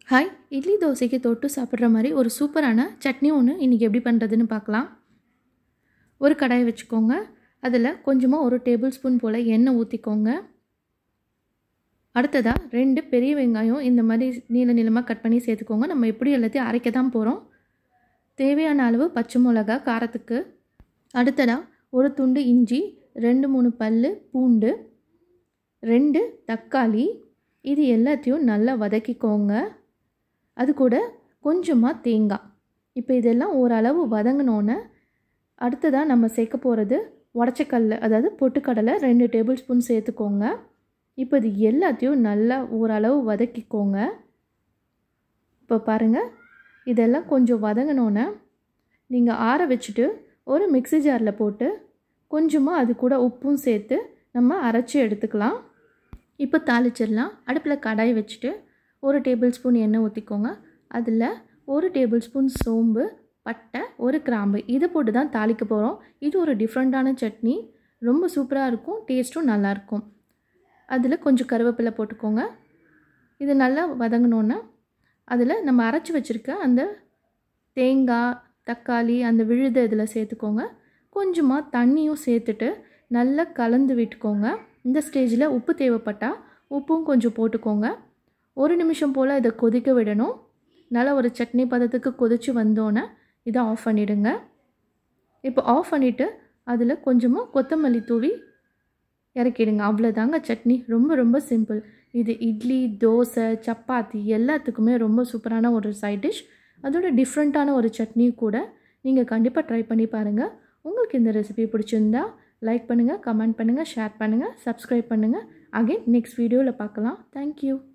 hi idli தோசைக்கு தொட்டு சாப்பிட்ற மாதிரி ஒரு சூப்பரான சட்னி ஒன்று இன்றைக்கி எப்படி பண்ணுறதுன்னு பார்க்கலாம் ஒரு கடாய் வச்சுக்கோங்க அதில் கொஞ்சமாக ஒரு டேபிள் ஸ்பூன் போல் எண்ணெய் ஊற்றிக்கோங்க அடுத்ததாக ரெண்டு பெரிய வெங்காயம் இந்த மாதிரி நீள நீளமாக கட் பண்ணி சேர்த்துக்கோங்க நம்ம எப்படி எல்லாத்தையும் அரைக்க தான் போகிறோம் தேவையான அளவு பச்சை மிளகா காரத்துக்கு அடுத்ததாக ஒரு துண்டு இஞ்சி ரெண்டு மூணு பல் பூண்டு ரெண்டு தக்காளி இது எல்லாத்தையும் நல்லா வதக்கிக்கோங்க அது கூட கொஞ்சமாக தேங்காய் இப்போ இதெல்லாம் ஓரளவு வதங்கினோன்னே அடுத்ததாக நம்ம சேர்க்க போகிறது உடச்சக்கல்ல அதாவது பொட்டுக்கடலை ரெண்டு டேபிள் ஸ்பூன் சேர்த்துக்கோங்க இப்போ இது எல்லாத்தையும் நல்லா ஓரளவு வதக்கிக்கோங்க இப்போ பாருங்கள் இதெல்லாம் கொஞ்சம் வதங்கினோன்னே நீங்கள் ஆற வச்சுட்டு ஒரு மிக்சி ஜாரில் போட்டு கொஞ்சமாக அது கூட உப்பும் சேர்த்து நம்ம அரைச்சி எடுத்துக்கலாம் இப்போ தாளிச்சிடலாம் அடுப்பில் கடாய் வச்சுட்டு ஒரு டேபிள் ஸ்பூன் எண்ணெய் ஊற்றிக்கோங்க அதில் ஒரு டேபிள் ஸ்பூன் சோம்பு பட்டை ஒரு கிராம்பு இதை போட்டு தான் தாளிக்க போகிறோம் இது ஒரு டிஃப்ரெண்ட்டான சட்னி ரொம்ப சூப்பராக இருக்கும் டேஸ்ட்டும் நல்லாயிருக்கும் அதில் கொஞ்சம் கருவேப்பிலை போட்டுக்கோங்க இது நல்லா வதங்கினோன்னே அதில் நம்ம அரைச்சி வச்சுருக்க அந்த தேங்காய் தக்காளி அந்த விழுத இதில் சேர்த்துக்கோங்க கொஞ்சமாக தண்ணியும் சேர்த்துட்டு நல்லா கலந்து விட்டுக்கோங்க இந்த ஸ்டேஜில் உப்பு தேவைப்பட்டால் உப்பும் கொஞ்சம் போட்டுக்கோங்க ஒரு நிமிஷம் போல் இதை கொதிக்க விடணும் நல்லா ஒரு சட்னி பதத்துக்கு கொதித்து வந்தோன்னே இதை ஆஃப் பண்ணிவிடுங்க இப்போ ஆஃப் பண்ணிவிட்டு அதில் கொஞ்சமாக கொத்தமல்லி தூவி இறக்கிடுங்க அவ்வளோதாங்க சட்னி ரொம்ப ரொம்ப சிம்பிள் இது இட்லி தோசை சப்பாத்தி எல்லாத்துக்குமே ரொம்ப சூப்பரான ஒரு சைட் டிஷ் அதோட டிஃப்ரெண்ட்டான ஒரு சட்னி கூட நீங்கள் கண்டிப்பாக ட்ரை பண்ணி பாருங்கள் உங்களுக்கு இந்த ரெசிபி பிடிச்சிருந்தா லைக் பண்ணுங்கள் கமெண்ட் பண்ணுங்கள் ஷேர் பண்ணுங்கள் சப்ஸ்கிரைப் பண்ணுங்கள் அகைன் நெக்ஸ்ட் வீடியோவில் பார்க்கலாம் தேங்க்யூ